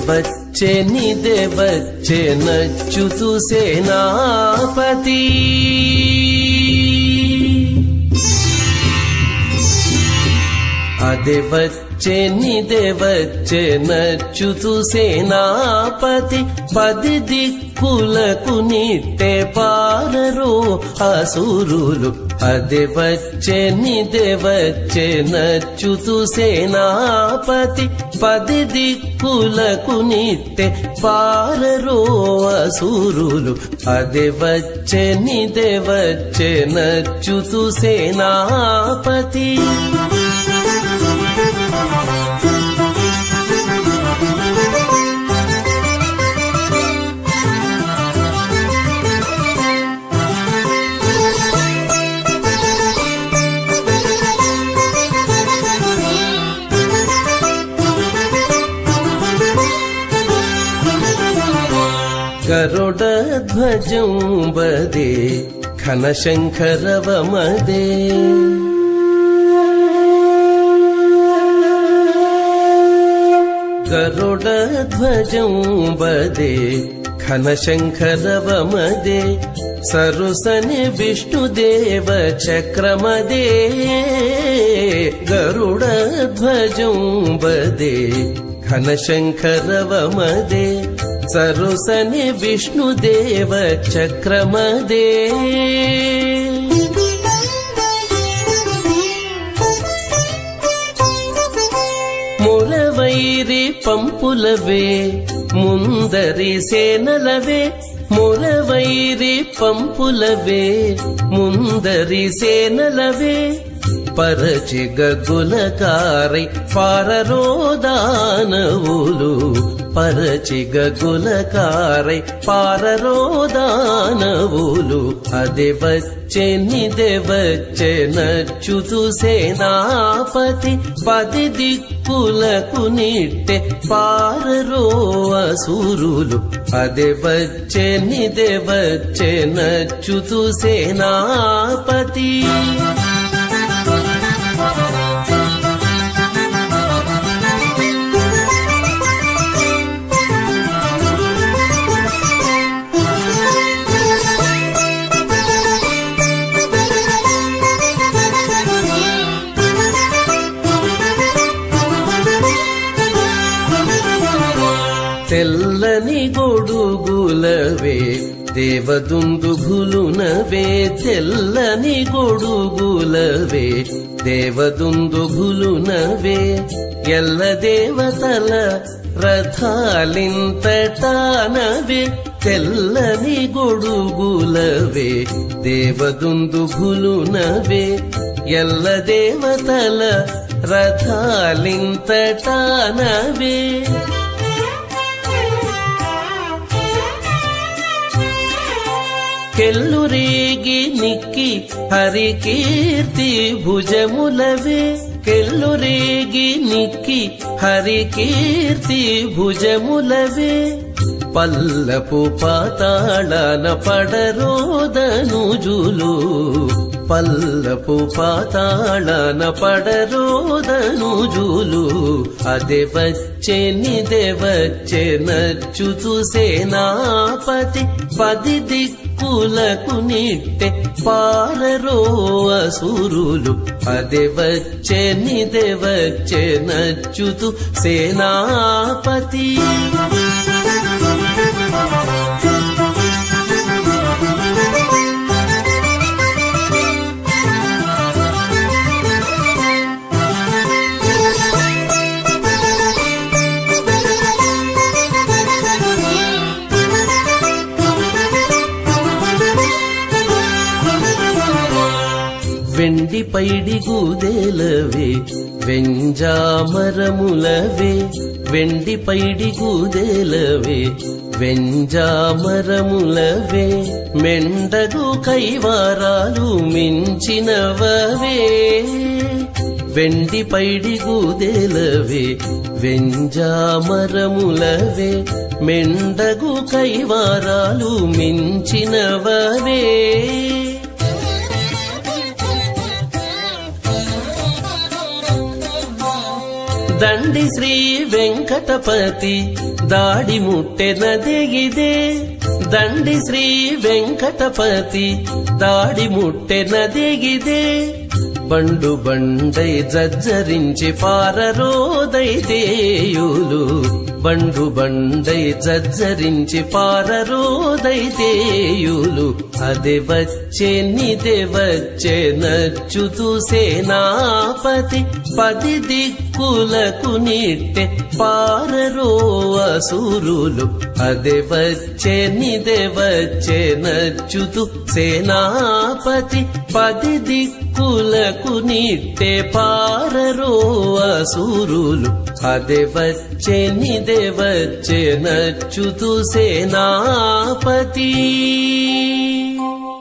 వచ్చే నిదే వచ్చే నచ్చుతూ సేనాపతి అదే వచ్చే నిదే వచ్చే నచ్చుతూ సేనాపతి పది దిక్కులకు నిట్టే పారరు అసురులు అదే వచ్చే నిదే వచ్చే నచ్చుతూ సేనాపతి పది దిక్కులకు నిట్టే పారరు అసురులు అదే వచ్చే నిదే వచ్చే నచ్చుతూ సేనాపతి గరుడధ్వజం వదే ఘనశంకరవమదే గరుడధ్వజం వదే ఘనశంకరవమదే సరుసని విష్ణుదేవ చక్రమదే గరుడధ్వజం వదే ఘనశంకరవమదే సరుసని విష్ణుదేవ చక్రమదే మురవైరి పంపులవే ముందరి సేనలవే మురవైరి పంపులవే ముందరి సేనలవే పరచి గగులకారై పారరోదానవులు పరచి గగులకారై పారరోదానవులు అదే వచ్చే నిదే వచ్చే నచ్చుతూ సేనాపతి పది దిక్కులకు నిట్టె పారరో అసురులు అదే వచ్చే నిదే వచ్చే నచ్చుతూ సేనాపతి తెల్లని గొడుగులవే దేవదుందుఘులునవే తెల్లని గొడుగులవే దేవదుందుఘులునవే ఎల్ల దేవతల రథాలింతటానవే తెల్లని గొడుగులవే దేవదుందుఘులునవే ఎల్ల దేవతల రథాలింతటానవే కెల్లురేగి నిక్కి హరికీర్తి భుజములవే కెల్లురేగి నిక్కి హరికీర్తి భుజములవే పల్లపు పాతాళన పడరోదనుజులు పల్లపు పాతాళన పడరోదనుజులు అదే వచ్చే నిదే వచ్చే నచ్చుతూ సేనాపతి పది దిక్కులకు నిట్టె పారరో అసురులు అదే వచ్చే నిదే వచ్చే నచ్చుతూ సేనాపతి వెండి పైడి గూదేలవే వెంజామరములవే వెండి పైడి గూదేలవే వెంజామరములవే మెండగు కైవారాలు మించినవవే వెండి పైడి గూదేలవే వెంజామరములవే మెండగు కైవారాలు మించినవవే దండి శ్రీ వెంకటపతి దాడి ముట్టెనదిగిదే దండి శ్రీ వెంకటపతి దాడి ముట్టెనదిగిదే బండు బండై జజ్జరించి పారరోదైతేయులు బండు బండై జజ్జరించి పారరోదైతేయులు అదే వచ్చే నిదే వచ్చే నచ్చుతూ సేనాపతి పది దిక్కులకు నిట్టె పారరో అసురులు అదే వచ్చే నిదే వచ్చే నచ్చుతూ సేనాపతి పది దిక్కులకు నిట్టె పారరో అసురులు అదే వచ్చే నిదే వచ్చే నచ్చుతూ సేనాపతి